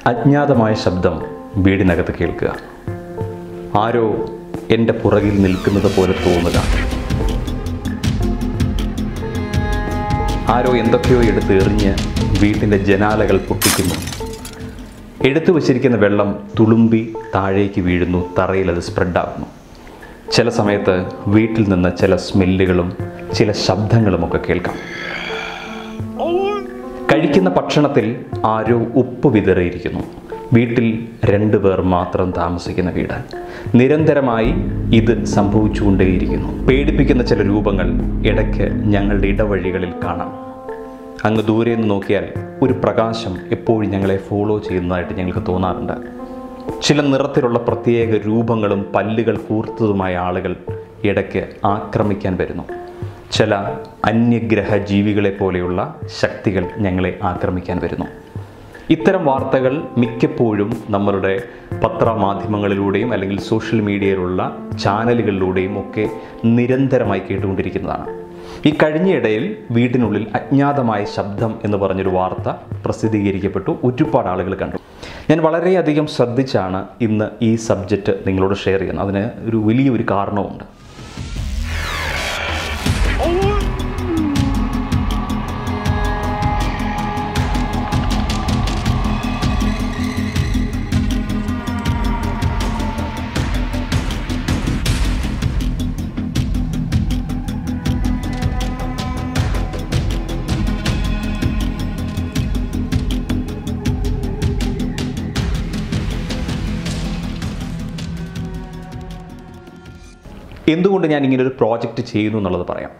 അജ്ഞാതമായ ശബ്ദം വീടിനകത്ത് കേൾക്കുക ആരോ എൻ്റെ പുറകിൽ നിൽക്കുന്നത് പോലെ തോന്നുക ആരോ എന്തൊക്കെയോ എടുത്ത് എറിഞ്ഞ് വീട്ടിൻ്റെ ജനാലകൾ പൊട്ടിക്കുന്നു എടുത്തു വച്ചിരിക്കുന്ന വെള്ളം തുളുമ്പി താഴേക്ക് വീഴുന്നു തറയിൽ അത് സ്പ്രെഡാകുന്നു ചില സമയത്ത് വീട്ടിൽ നിന്ന് ചില സ്മെല്ലുകളും ചില ശബ്ദങ്ങളുമൊക്കെ കേൾക്കാം കഴിക്കുന്ന ഭക്ഷണത്തിൽ ആരോ ഉപ്പ് വിതറിയിരിക്കുന്നു വീട്ടിൽ രണ്ടു പേർ മാത്രം താമസിക്കുന്ന വീട് നിരന്തരമായി ഇത് സംഭവിച്ചുകൊണ്ടേയിരിക്കുന്നു പേടിപ്പിക്കുന്ന ചില രൂപങ്ങൾ ഇടയ്ക്ക് ഞങ്ങളുടെ ഇടവഴികളിൽ കാണാം അങ്ങ് ദൂരെ നിന്ന് നോക്കിയാൽ ഒരു പ്രകാശം എപ്പോഴും ഞങ്ങളെ ഫോളോ ചെയ്യുന്നതായിട്ട് ഞങ്ങൾക്ക് തോന്നാറുണ്ട് ചില നിറത്തിലുള്ള പ്രത്യേക രൂപങ്ങളും പല്ലുകൾ കൂർത്തതുമായ ആളുകൾ ഇടയ്ക്ക് ആക്രമിക്കാൻ വരുന്നു ചില അന്യഗ്രഹ ജീവികളെ പോലെയുള്ള ശക്തികൾ ഞങ്ങളെ ആക്രമിക്കാൻ വരുന്നു ഇത്തരം വാർത്തകൾ മിക്കപ്പോഴും നമ്മളുടെ പത്രമാധ്യമങ്ങളിലൂടെയും അല്ലെങ്കിൽ സോഷ്യൽ മീഡിയയിലുള്ള ചാനലുകളിലൂടെയും ഒക്കെ നിരന്തരമായി കേട്ടുകൊണ്ടിരിക്കുന്നതാണ് ഈ കഴിഞ്ഞയിടയിൽ വീടിനുള്ളിൽ അജ്ഞാതമായ ശബ്ദം എന്ന് പറഞ്ഞൊരു വാർത്ത പ്രസിദ്ധീകരിക്കപ്പെട്ടു ഒരുപാട് ആളുകൾ കണ്ടു ഞാൻ വളരെയധികം ശ്രദ്ധിച്ചാണ് ഇന്ന് ഈ സബ്ജക്റ്റ് നിങ്ങളോട് ഷെയർ ചെയ്യുന്നത് അതിന് ഒരു വലിയൊരു കാരണവുമുണ്ട് എന്തുകൊണ്ട് ഞാൻ ഇങ്ങനെ ഒരു പ്രോജക്റ്റ് ചെയ്യുന്നു എന്നുള്ളത് പറയാം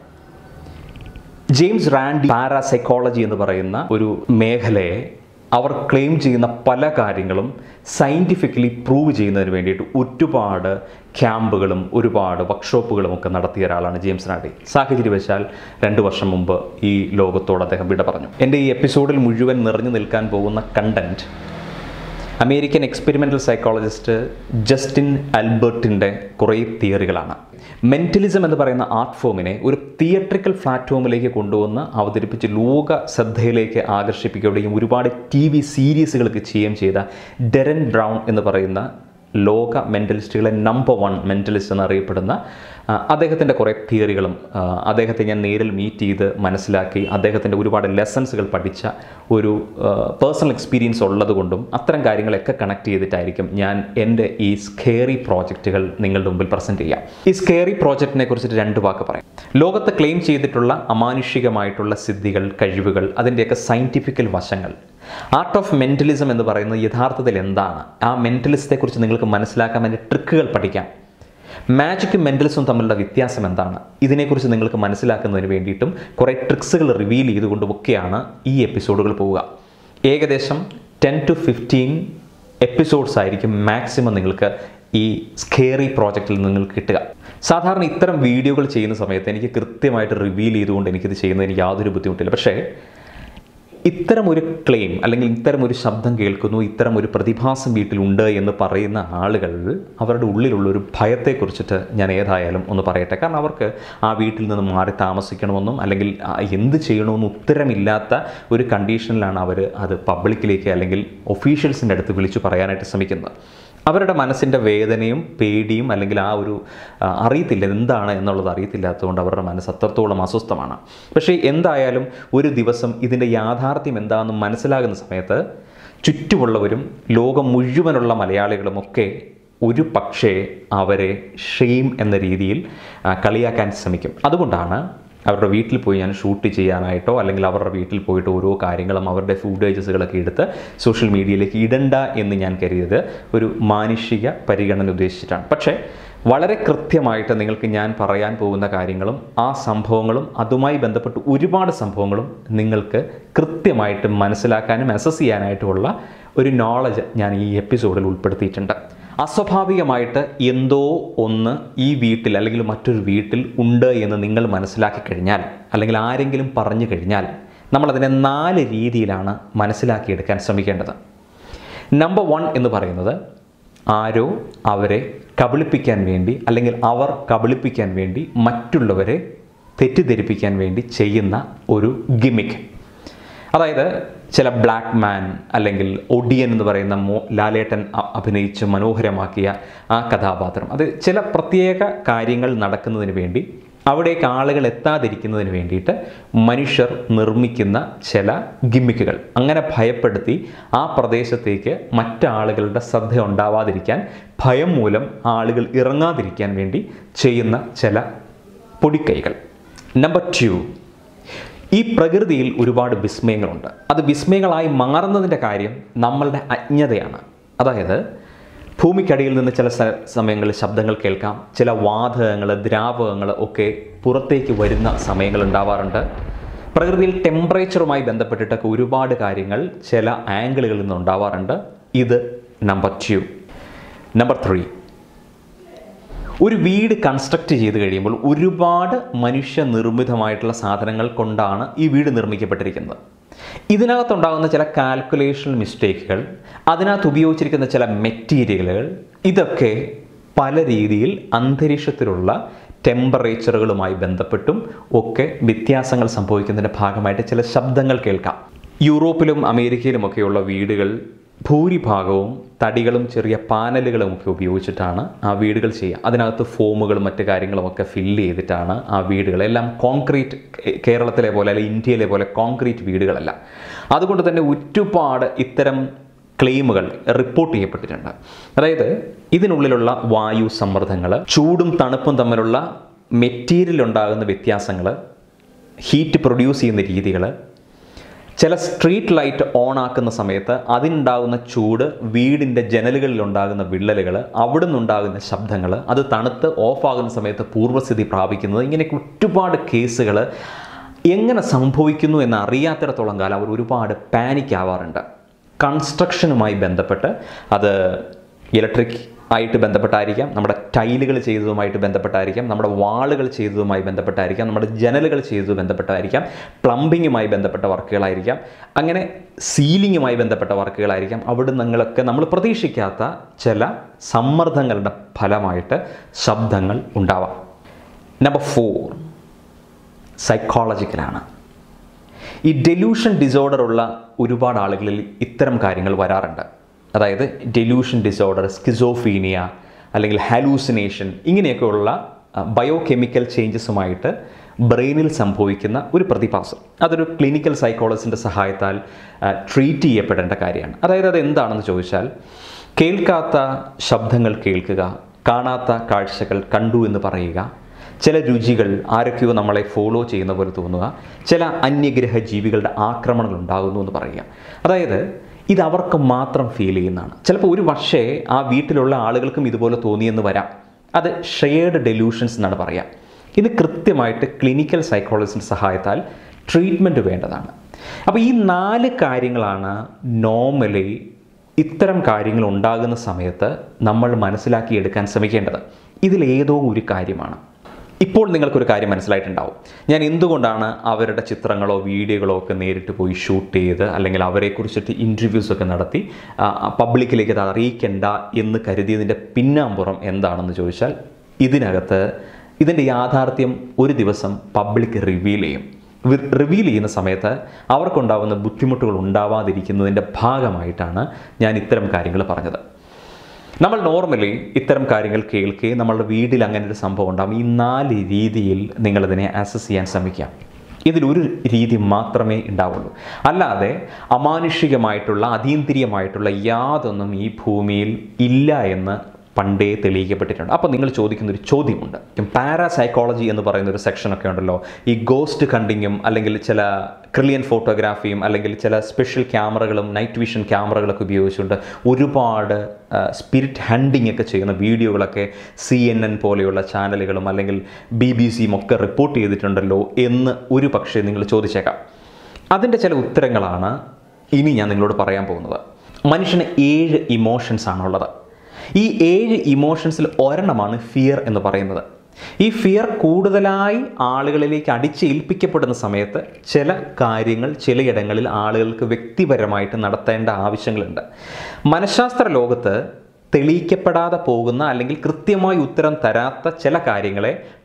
ജെയിംസ് റാൻഡി പാരാസൈക്കോളജി എന്ന് പറയുന്ന ഒരു മേഖലയെ അവർ ക്ലെയിം ചെയ്യുന്ന പല കാര്യങ്ങളും സയൻറ്റിഫിക്കലി പ്രൂവ് ചെയ്യുന്നതിന് വേണ്ടിയിട്ട് ഒരുപാട് ക്യാമ്പുകളും ഒരുപാട് വർക്ക്ഷോപ്പുകളും ഒക്കെ നടത്തിയ ഒരാളാണ് ജെയിംസ് റാൻഡി സാഹചര്യവശാൽ രണ്ട് വർഷം മുമ്പ് ഈ ലോകത്തോട് അദ്ദേഹം വിട പറഞ്ഞു എൻ്റെ ഈ എപ്പിസോഡിൽ മുഴുവൻ നിറഞ്ഞു നിൽക്കാൻ പോകുന്ന content American experimental psychologist Justin അൽബർട്ടിൻ്റെ കുറേ തിയറികളാണ് മെൻ്റലിസം എന്ന് പറയുന്ന ആർട്ട് ഫോമിനെ ഒരു തിയേറ്ററിക്കൽ പ്ലാറ്റ്ഫോമിലേക്ക് കൊണ്ടുവന്ന് അവതരിപ്പിച്ച് ലോക ശ്രദ്ധയിലേക്ക് ആകർഷിപ്പിക്കുകയും ഒരുപാട് ടി വി സീരീസുകളൊക്കെ ചെയ്യുകയും ചെയ്ത ഡെറൻ ബ്രൗൺ എന്ന് പറയുന്ന ലോക മെൻ്റലിസ്റ്റുകളെ നമ്പർ വൺ മെൻ്റലിസ്റ്റ് എന്നറിയപ്പെടുന്ന ആ, അദ്ദേഹത്തിൻ്റെ കുറേ തിയറികളും ആ, അദ്ദേഹത്തെ ഞാൻ നേരിൽ മീറ്റ് ചെയ്ത് മനസ്സിലാക്കി അദ്ദേഹത്തിൻ്റെ ഒരുപാട് ലെസൺസുകൾ പഠിച്ച ഒരു പേഴ്സണൽ എക്സ്പീരിയൻസ് ഉള്ളതുകൊണ്ടും അത്തരം കാര്യങ്ങളൊക്കെ കണക്ട് ചെയ്തിട്ടായിരിക്കും ഞാൻ എൻ്റെ ഈ സ്കേറി പ്രോജക്റ്റുകൾ നിങ്ങളുടെ മുമ്പിൽ പ്രസൻറ്റ് ചെയ്യാം ഈ സ്കേറി പ്രോജക്റ്റിനെ കുറിച്ചിട്ട് രണ്ട് വാക്ക് പറയാം ലോകത്ത് ക്ലെയിം ചെയ്തിട്ടുള്ള അമാനുഷികമായിട്ടുള്ള സിദ്ധികൾ കഴിവുകൾ അതിൻ്റെയൊക്കെ സയൻറ്റിഫിക്കൽ വശങ്ങൾ ആർട്ട് ഓഫ് മെൻ്റലിസം എന്ന് പറയുന്നത് യഥാർത്ഥത്തിൽ എന്താണ് ആ മെൻ്റലിസത്തെക്കുറിച്ച് നിങ്ങൾക്ക് മനസ്സിലാക്കാൻ വേണ്ടി ട്രിക്കുകൾ പഠിക്കാം മാജിക്കും മെൻ്റലിസും തമ്മിലുള്ള വ്യത്യാസം എന്താണ് ഇതിനെക്കുറിച്ച് നിങ്ങൾക്ക് മനസ്സിലാക്കുന്നതിന് വേണ്ടിയിട്ടും കുറേ ട്രിക്സുകൾ റിവീൽ ചെയ്തുകൊണ്ടുമൊക്കെയാണ് ഈ എപ്പിസോഡുകൾ പോവുക ഏകദേശം ടെൻ ടു ഫിഫ്റ്റീൻ എപ്പിസോഡ്സ് ആയിരിക്കും മാക്സിമം നിങ്ങൾക്ക് ഈ സ്കേറി പ്രോജക്റ്റിൽ നിങ്ങൾക്ക് കിട്ടുക സാധാരണ ഇത്തരം വീഡിയോകൾ ചെയ്യുന്ന സമയത്ത് എനിക്ക് കൃത്യമായിട്ട് റിവീൽ ചെയ്തുകൊണ്ട് എനിക്കിത് ചെയ്യുന്നതിന് യാതൊരു ബുദ്ധിമുട്ടില്ല പക്ഷേ ഇത്തരം ഒരു ക്ലെയിം അല്ലെങ്കിൽ ഇത്തരം ഒരു ശബ്ദം കേൾക്കുന്നു ഇത്തരം ഒരു പ്രതിഭാസം വീട്ടിലുണ്ട് എന്ന് പറയുന്ന ആളുകൾ അവരുടെ ഉള്ളിലുള്ള ഒരു ഭയത്തെക്കുറിച്ചിട്ട് ഞാൻ ഏതായാലും ഒന്ന് പറയട്ടെ കാരണം അവർക്ക് ആ വീട്ടിൽ നിന്ന് മാറി താമസിക്കണമെന്നും അല്ലെങ്കിൽ ആ എന്ത് ചെയ്യണമെന്നും ഉത്തരമില്ലാത്ത ഒരു കണ്ടീഷനിലാണ് അവർ അത് പബ്ലിക്കിലേക്ക് അല്ലെങ്കിൽ ഒഫീഷ്യൽസിൻ്റെ അടുത്ത് വിളിച്ചു പറയാനായിട്ട് ശ്രമിക്കുന്നത് അവരുടെ മനസ്സിൻ്റെ വേദനയും പേടിയും അല്ലെങ്കിൽ ആ ഒരു ആ, അറിയത്തില്ല എന്താണ് എന്നുള്ളത് അറിയത്തില്ലാത്തതുകൊണ്ട് അവരുടെ മനസ്സ് അത്രത്തോളം അസ്വസ്ഥമാണ് പക്ഷേ എന്തായാലും ഒരു ദിവസം ഇതിൻ്റെ യാഥാർത്ഥ്യം എന്താണെന്ന് മനസ്സിലാകുന്ന സമയത്ത് ചുറ്റുമുള്ളവരും ലോകം മുഴുവനുള്ള മലയാളികളും ഒക്കെ ഒരു പക്ഷേ അവരെ ഷെയിം എന്ന രീതിയിൽ ആ, കളിയാക്കാൻ ശ്രമിക്കും അതുകൊണ്ടാണ് അവരുടെ വീട്ടിൽ പോയി ഞാൻ ഷൂട്ട് ചെയ്യാനായിട്ടോ അല്ലെങ്കിൽ അവരുടെ വീട്ടിൽ പോയിട്ട് ഓരോ കാര്യങ്ങളും അവരുടെ ഫുഡേജസുകളൊക്കെ എടുത്ത് സോഷ്യൽ മീഡിയയിലേക്ക് ഇടണ്ട എന്ന് ഞാൻ കരുതിയത് ഒരു മാനുഷിക പരിഗണന ഉദ്ദേശിച്ചിട്ടാണ് പക്ഷേ വളരെ കൃത്യമായിട്ട് നിങ്ങൾക്ക് ഞാൻ പറയാൻ പോകുന്ന കാര്യങ്ങളും ആ സംഭവങ്ങളും അതുമായി ബന്ധപ്പെട്ട് ഒരുപാട് സംഭവങ്ങളും നിങ്ങൾക്ക് കൃത്യമായിട്ട് മനസ്സിലാക്കാനും അസസ് ചെയ്യാനായിട്ടുമുള്ള ഒരു നോളജ് ഞാൻ ഈ എപ്പിസോഡിൽ ഉൾപ്പെടുത്തിയിട്ടുണ്ട് അസ്വാഭാവികമായിട്ട് എന്തോ ഒന്ന് ഈ വീട്ടിൽ അല്ലെങ്കിൽ മറ്റൊരു വീട്ടിൽ ഉണ്ട് എന്ന് നിങ്ങൾ മനസ്സിലാക്കി കഴിഞ്ഞാൽ അല്ലെങ്കിൽ ആരെങ്കിലും പറഞ്ഞു കഴിഞ്ഞാൽ നമ്മളതിനെ നാല് രീതിയിലാണ് മനസ്സിലാക്കിയെടുക്കാൻ ശ്രമിക്കേണ്ടത് നമ്പർ വൺ എന്ന് പറയുന്നത് ആരോ അവരെ കബളിപ്പിക്കാൻ വേണ്ടി അല്ലെങ്കിൽ അവർ കബളിപ്പിക്കാൻ വേണ്ടി മറ്റുള്ളവരെ തെറ്റിദ്ധരിപ്പിക്കാൻ വേണ്ടി ചെയ്യുന്ന ഒരു ഗിമിക് അതായത് ചില ബ്ലാക്ക് മാൻ അല്ലെങ്കിൽ ഒഡിയൻ എന്ന് പറയുന്ന മോ ലാലേട്ടൻ അ- അഭിനയിച്ച് മനോഹരമാക്കിയ ആ കഥാപാത്രം അത് ചില പ്രത്യേക കാര്യങ്ങൾ നടക്കുന്നതിന് വേണ്ടി അവിടേക്ക് ആളുകൾ എത്താതിരിക്കുന്നതിന് വേണ്ടിയിട്ട് മനുഷ്യർ നിർമ്മിക്കുന്ന ചില ഗിമ്മിക്കുകൾ അങ്ങനെ ഭയപ്പെടുത്തി ആ പ്രദേശത്തേക്ക് മറ്റാളുകളുടെ ശ്രദ്ധ ഉണ്ടാവാതിരിക്കാൻ ഭയം മൂലം ആളുകൾ ഇറങ്ങാതിരിക്കാൻ വേണ്ടി ചെയ്യുന്ന ചില പൊടിക്കൈകൾ നമ്പർ ടു ഈ പ്രകൃതിയിൽ ഒരുപാട് വിസ്മയങ്ങളുണ്ട് അത് വിസ്മയങ്ങളായി മാറുന്നതിൻ്റെ കാര്യം നമ്മളുടെ അജ്ഞതയാണ് അതായത് ഭൂമിക്കടിയിൽ നിന്ന് ചില സ- സമയങ്ങളിൽ ശബ്ദങ്ങൾ കേൾക്കാം ചില വാതകങ്ങൾ ദ്രാവകങ്ങൾ ഒക്കെ പുറത്തേക്ക് വരുന്ന സമയങ്ങൾ ഉണ്ടാവാറുണ്ട് പ്രകൃതിയിൽ ടെമ്പറേച്ചറുമായി ബന്ധപ്പെട്ടിട്ടൊക്കെ ഒരുപാട് കാര്യങ്ങൾ ചില ആംഗിളുകളിൽ നിന്ന് ഉണ്ടാവാറുണ്ട് ഇത് നമ്പർ ടു നമ്പർ ത്രീ ഒരു വീട് കൺസ്ട്രക്റ്റ് ചെയ്ത് കഴിയുമ്പോൾ ഒരുപാട് മനുഷ്യ നിർമ്മിതമായിട്ടുള്ള സാധനങ്ങൾ കൊണ്ടാണ് ഈ വീട് നിർമ്മിക്കപ്പെട്ടിരിക്കുന്നത് ഇതിനകത്തുണ്ടാകുന്ന ചില കാൽക്കുലേഷൻ മിസ്റ്റേക്കുകൾ അതിനകത്ത് ഉപയോഗിച്ചിരിക്കുന്ന ചില മെറ്റീരിയലുകൾ ഇതൊക്കെ പല രീതിയിൽ അന്തരീക്ഷത്തിലുള്ള ടെമ്പറേച്ചറുകളുമായി ബന്ധപ്പെട്ടും ഒക്കെ വ്യത്യാസങ്ങൾ സംഭവിക്കുന്നതിൻ്റെ ഭാഗമായിട്ട് ചില ശബ്ദങ്ങൾ കേൾക്കാം യൂറോപ്പിലും അമേരിക്കയിലുമൊക്കെയുള്ള വീടുകൾ ഭൂരിഭാഗവും തടികളും ചെറിയ പാനലുകളും ഒക്കെ ഉപയോഗിച്ചിട്ടാണ് ആ വീടുകൾ ചെയ്യുക അതിനകത്ത് ഫോമുകളും മറ്റു കാര്യങ്ങളും ഒക്കെ ഫില്ല് ചെയ്തിട്ടാണ് ആ വീടുകൾ എല്ലാം കോൺക്രീറ്റ് കേരളത്തിലെ പോലെ അല്ലെങ്കിൽ ഇന്ത്യയിലെ പോലെ കോൺക്രീറ്റ് വീടുകളല്ല അതുകൊണ്ട് തന്നെ ഒരുപാട് ഇത്തരം ക്ലെയിമുകൾ റിപ്പോർട്ട് ചെയ്യപ്പെട്ടിട്ടുണ്ട് അതായത് ഇതിനുള്ളിലുള്ള വായു സമ്മർദ്ദങ്ങൾ ചൂടും തണുപ്പും തമ്മിലുള്ള മെറ്റീരിയൽ ഉണ്ടാകുന്ന വ്യത്യാസങ്ങൾ ഹീറ്റ് പ്രൊഡ്യൂസ് ചെയ്യുന്ന രീതികൾ ചില സ്ട്രീറ്റ് ലൈറ്റ് ഓൺ ആക്കുന്ന സമയത്ത് അതിനുണ്ടാകുന്ന ചൂട് വീടിൻ്റെ ജനലുകളിൽ ഉണ്ടാകുന്ന വിള്ളലുകൾ അവിടെ നിന്നുണ്ടാകുന്ന ശബ്ദങ്ങൾ അത് തണുത്ത് ഓഫാകുന്ന സമയത്ത് പൂർവ്വസ്ഥിതി പ്രാപിക്കുന്നത് ഇങ്ങനെയൊക്കെ ഒരുപാട് കേസുകൾ എങ്ങനെ സംഭവിക്കുന്നു എന്ന് അറിയാത്തിടത്തോളം കാലം അവർ ഒരുപാട് പാനിക് ആവാറുണ്ട് കൺസ്ട്രക്ഷനുമായി ബന്ധപ്പെട്ട് അത് ഇലക്ട്രിക് ആയിട്ട് ബന്ധപ്പെട്ടായിരിക്കാം നമ്മുടെ ടൈലുകൾ ചെയ്തതുമായിട്ട് ബന്ധപ്പെട്ടായിരിക്കാം നമ്മുടെ വാളുകൾ ചെയ്തതുമായി ബന്ധപ്പെട്ടായിരിക്കാം നമ്മുടെ ജനലുകൾ ചെയ്തത് ബന്ധപ്പെട്ടായിരിക്കാം പ്ലംബിങ്ങുമായി ബന്ധപ്പെട്ട വർക്കുകളായിരിക്കാം അങ്ങനെ സീലിങ്ങുമായി ബന്ധപ്പെട്ട വർക്കുകളായിരിക്കാം അവിടെ നിങ്ങളൊക്കെ നമ്മൾ പ്രതീക്ഷിക്കാത്ത ചില സമ്മർദ്ദങ്ങളുടെ ഫലമായിട്ട് ശബ്ദങ്ങൾ ഉണ്ടാവാം നമ്പർ ഫോർ സൈക്കോളജിക്കലാണ് ഈ ഡെലൂഷൻ ഡിസോർഡർ ഉള്ള ഒരുപാട് ആളുകളിൽ ഇത്തരം കാര്യങ്ങൾ വരാറുണ്ട് അതായത് ഡെലൂഷൻ ഡിസോർഡർ സ്കിസോഫീനിയ അല്ലെങ്കിൽ ഹാലൂസിനേഷൻ ഇങ്ങനെയൊക്കെയുള്ള ബയോ കെമിക്കൽ ചേഞ്ചസുമായിട്ട് ബ്രെയിനിൽ സംഭവിക്കുന്ന ഒരു പ്രതിഭാസം അതൊരു ക്ലിനിക്കൽ സൈക്കോളജിൻ്റെ സഹായത്താൽ ട്രീറ്റ് ചെയ്യപ്പെടേണ്ട കാര്യമാണ് അതായത് അത് എന്താണെന്ന് ചോദിച്ചാൽ കേൾക്കാത്ത ശബ്ദങ്ങൾ കേൾക്കുക കാണാത്ത കാഴ്ചകൾ കണ്ടു എന്ന് പറയുക ചില രുചികൾ ആരൊക്കെയോ നമ്മളെ ഫോളോ ചെയ്യുന്ന പോലെ തോന്നുക ചില അന്യഗ്രഹ ജീവികളുടെ ആക്രമണങ്ങൾ ഉണ്ടാകുന്നു എന്ന് പറയുക അതായത് ഇത് അവർക്ക് മാത്രം ഫീൽ ചെയ്യുന്നതാണ് ചിലപ്പോൾ ഒരു പക്ഷേ ആ വീട്ടിലുള്ള ആളുകൾക്കും ഇതുപോലെ തോന്നിയെന്ന് വരാം അത് ഷെയർഡ് ഡെലൂഷൻസ് എന്നാണ് പറയുക ഇത് കൃത്യമായിട്ട് ക്ലിനിക്കൽ സൈക്കോളജിൻ്റെ സഹായത്താൽ ട്രീറ്റ്മെൻറ്റ് വേണ്ടതാണ് അപ്പോൾ ഈ നാല് കാര്യങ്ങളാണ് നോർമലി ഇത്തരം കാര്യങ്ങൾ ഉണ്ടാകുന്ന സമയത്ത് നമ്മൾ മനസ്സിലാക്കിയെടുക്കാൻ ശ്രമിക്കേണ്ടത് ഇതിലേതോ ഒരു കാര്യമാണ് ഇപ്പോൾ നിങ്ങൾക്കൊരു കാര്യം മനസ്സിലായിട്ടുണ്ടാവും ഞാൻ എന്തുകൊണ്ടാണ് അവരുടെ ചിത്രങ്ങളോ വീഡിയോകളോ ഒക്കെ നേരിട്ട് പോയി ഷൂട്ട് ചെയ്ത് അല്ലെങ്കിൽ അവരെക്കുറിച്ചിട്ട് ഇൻ്റർവ്യൂസ് ഒക്കെ നടത്തി പബ്ലിക്കിലേക്ക് അത് അറിയിക്കേണ്ട എന്ന് കരുതിയതിൻ്റെ പിന്നാമ്പുറം എന്താണെന്ന് ചോദിച്ചാൽ ഇതിനകത്ത് ഇതിൻ്റെ യാഥാർത്ഥ്യം ഒരു ദിവസം പബ്ലിക് റിവീൽ ചെയ്യും റിവീൽ ചെയ്യുന്ന സമയത്ത് അവർക്കുണ്ടാകുന്ന ബുദ്ധിമുട്ടുകൾ ഉണ്ടാവാതിരിക്കുന്നതിൻ്റെ ഭാഗമായിട്ടാണ് ഞാൻ ഇത്തരം കാര്യങ്ങൾ പറഞ്ഞത് നമ്മൾ നോർമലി ഇത്തരം കാര്യങ്ങൾ കേൾക്കുകയും നമ്മളുടെ വീട്ടിൽ അങ്ങനെ ഒരു സംഭവം ഉണ്ടാകും ഈ നാല് രീതിയിൽ നിങ്ങളിതിനെ അസസ് ചെയ്യാൻ ശ്രമിക്കാം ഇതിലൊരു രീതി മാത്രമേ ഉണ്ടാവുള്ളൂ അല്ലാതെ അമാനുഷികമായിട്ടുള്ള അതീന്ദ്രിയമായിട്ടുള്ള യാതൊന്നും ഈ ഭൂമിയിൽ ഇല്ല എന്ന് പണ്ടേ തെളിയിക്കപ്പെട്ടിട്ടുണ്ട് അപ്പോൾ നിങ്ങൾ ചോദിക്കുന്ന ഒരു ചോദ്യമുണ്ട് പാരാസൈക്കോളജി എന്ന് പറയുന്ന ഒരു സെക്ഷനൊക്കെ ഉണ്ടല്ലോ ഈ ഗോസ്റ്റ് കണ്ടിങ്ങും അല്ലെങ്കിൽ ചില ക്രിലിയൻ ഫോട്ടോഗ്രാഫിയും അല്ലെങ്കിൽ ചില സ്പെഷ്യൽ ക്യാമറകളും നൈറ്റ് വിഷൻ ക്യാമറകളൊക്കെ ഉപയോഗിച്ചുകൊണ്ട് ഒരുപാട് സ്പിരിറ്റ് ഹണ്ടിങ് ഒക്കെ ചെയ്യുന്ന വീഡിയോകളൊക്കെ സി എൻ എൻ പോലെയുള്ള ചാനലുകളും അല്ലെങ്കിൽ ബി ബി സിയും ഒക്കെ റിപ്പോർട്ട് ചെയ്തിട്ടുണ്ടല്ലോ എന്ന് ഒരു പക്ഷേ നിങ്ങൾ ചോദിച്ചേക്കാം അതിൻ്റെ ചില ഉത്തരങ്ങളാണ് ഇനി ഞാൻ നിങ്ങളോട് പറയാൻ പോകുന്നത് മനുഷ്യന് ഏഴ് ഇമോഷൻസ് ആണുള്ളത് ഈ ഏഴ് ഇമോഷൻസിൽ ഒരെണ്ണമാണ് ഫിയർ എന്ന് പറയുന്നത് ഈ ഫിയർ കൂടുതലായി ആളുകളിലേക്ക് അടിച്ചേൽപ്പിക്കപ്പെടുന്ന സമയത്ത് ചില കാര്യങ്ങൾ ചിലയിടങ്ങളിൽ ആളുകൾക്ക് വ്യക്തിപരമായിട്ട് നടത്തേണ്ട ആവശ്യങ്ങളുണ്ട് മനഃശാസ്ത്ര ലോകത്ത് തെളിയിക്കപ്പെടാതെ പോകുന്ന അല്ലെങ്കിൽ കൃത്യമായി ഉത്തരം തരാത്ത ചില കാര്യങ്ങളെ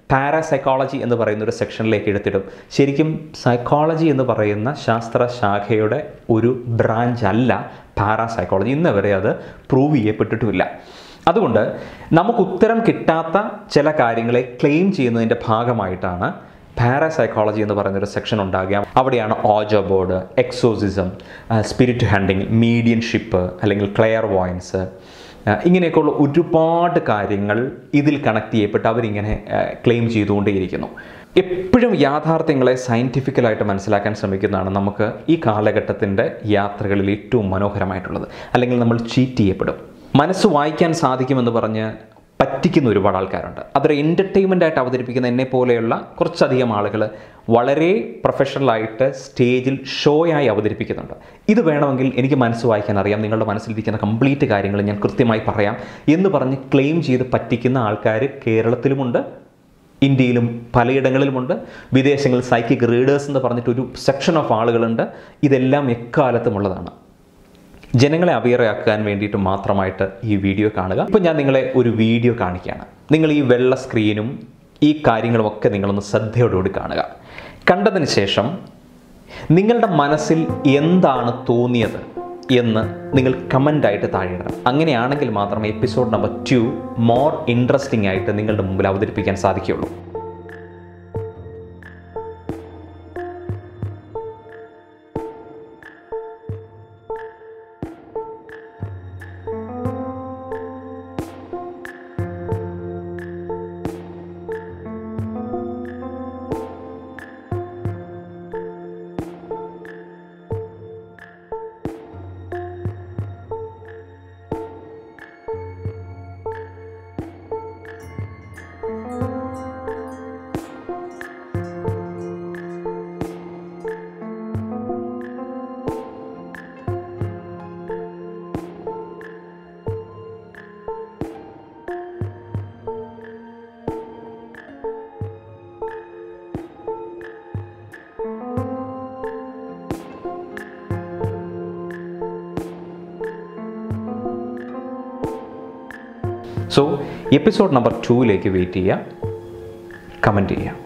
പാരാസൈക്കോളജി എന്ന് പറയുന്ന ഒരു സെക്ഷനിലേക്ക് എടുത്തിടും ശരിക്കും സൈക്കോളജി എന്ന് പറയുന്ന ശാസ്ത്ര ശാഖയുടെ ഒരു ബ്രാഞ്ച് അല്ല പാരാസൈക്കോളജി ഇന്ന് വരെ അത് പ്രൂവ് ചെയ്യപ്പെട്ടിട്ടുമില്ല അതുകൊണ്ട് നമുക്ക് ഉത്തരം കിട്ടാത്ത ചില കാര്യങ്ങളെ ക്ലെയിം ചെയ്യുന്നതിൻ്റെ ഭാഗമായിട്ടാണ് പാരാസൈക്കോളജി എന്ന് പറയുന്നൊരു സെക്ഷൻ ഉണ്ടാകുക അവിടെയാണ് Ouija board exorcism spirit handing mediumship അല്ലെങ്കിൽ ക്ലെയർ വോയിൻസ് ഇങ്ങനെയൊക്കെയുള്ള ഒരുപാട് കാര്യങ്ങൾ ഇതിൽ കണക്ട് ചെയ്യപ്പെട്ട് അവരിങ്ങനെ ക്ലെയിം ചെയ്തുകൊണ്ടേയിരിക്കുന്നു എപ്പോഴും യാഥാർത്ഥ്യങ്ങളെ സയൻറ്റിഫിക്കലായിട്ട് മനസ്സിലാക്കാൻ ശ്രമിക്കുന്നതാണ് നമുക്ക് ഈ കാലഘട്ടത്തിൻ്റെ യാത്രകളിൽ ഏറ്റവും മനോഹരമായിട്ടുള്ളത് അല്ലെങ്കിൽ നമ്മൾ ചീറ്റ് ചെയ്യപ്പെടും മനസ്സ് വായിക്കാൻ സാധിക്കുമെന്ന് പറഞ്ഞ് പറ്റിക്കുന്ന ഒരുപാട് ആൾക്കാരുണ്ട് അതൊരു എൻ്റർടൈൻമെൻ്റ് ആയിട്ട് അവതരിപ്പിക്കുന്ന എന്നെ പോലെയുള്ള കുറച്ചധികം ആളുകൾ വളരെ പ്രൊഫഷണലായിട്ട് സ്റ്റേജിൽ ഷോയായി അവതരിപ്പിക്കുന്നുണ്ട് ഇത് വേണമെങ്കിൽ എനിക്ക് മനസ്സ് വായിക്കാൻ അറിയാം നിങ്ങളുടെ മനസ്സിലിരിക്കുന്ന കംപ്ലീറ്റ് കാര്യങ്ങൾ ഞാൻ കൃത്യമായി പറയാം എന്ന് പറഞ്ഞ് ക്ലെയിം ചെയ്ത് പറ്റിക്കുന്ന ആൾക്കാർ കേരളത്തിലുമുണ്ട് ഇന്ത്യയിലും പലയിടങ്ങളിലുമുണ്ട് വിദേശങ്ങളിൽ സൈക്കിക് റീഡേഴ്സ് എന്ന് പറഞ്ഞിട്ടൊരു സെക്ഷൻ ഓഫ് ആളുകളുണ്ട് ഇതെല്ലാം എക്കാലത്തുമുള്ളതാണ് ജനങ്ങളെ അവെയറാക്കാൻ വേണ്ടിയിട്ട് മാത്രമായിട്ട് ഈ വീഡിയോ കാണുക ഇപ്പോൾ ഞാൻ നിങ്ങളെ ഒരു വീഡിയോ കാണിക്കുകയാണ് നിങ്ങൾ ഈ വെള്ള സ്ക്രീനും ഈ കാര്യങ്ങളുമൊക്കെ നിങ്ങളൊന്ന് ശ്രദ്ധയോടുകൂടി കാണുക കണ്ടതിന് ശേഷം നിങ്ങളുടെ മനസ്സിൽ എന്താണ് തോന്നിയത് എന്ന് നിങ്ങൾ കമൻ്റായിട്ട് താഴെയിടണം അങ്ങനെയാണെങ്കിൽ മാത്രമേ episode number two more interesting ആയിട്ട് നിങ്ങളുടെ മുമ്പിൽ അവതരിപ്പിക്കാൻ സാധിക്കുകയുള്ളൂ സോ എപ്പിസോഡ് നമ്പർ ടൂവിലേക്ക് വെയിറ്റ് ചെയ്യുക കമൻറ്റ് ചെയ്യുക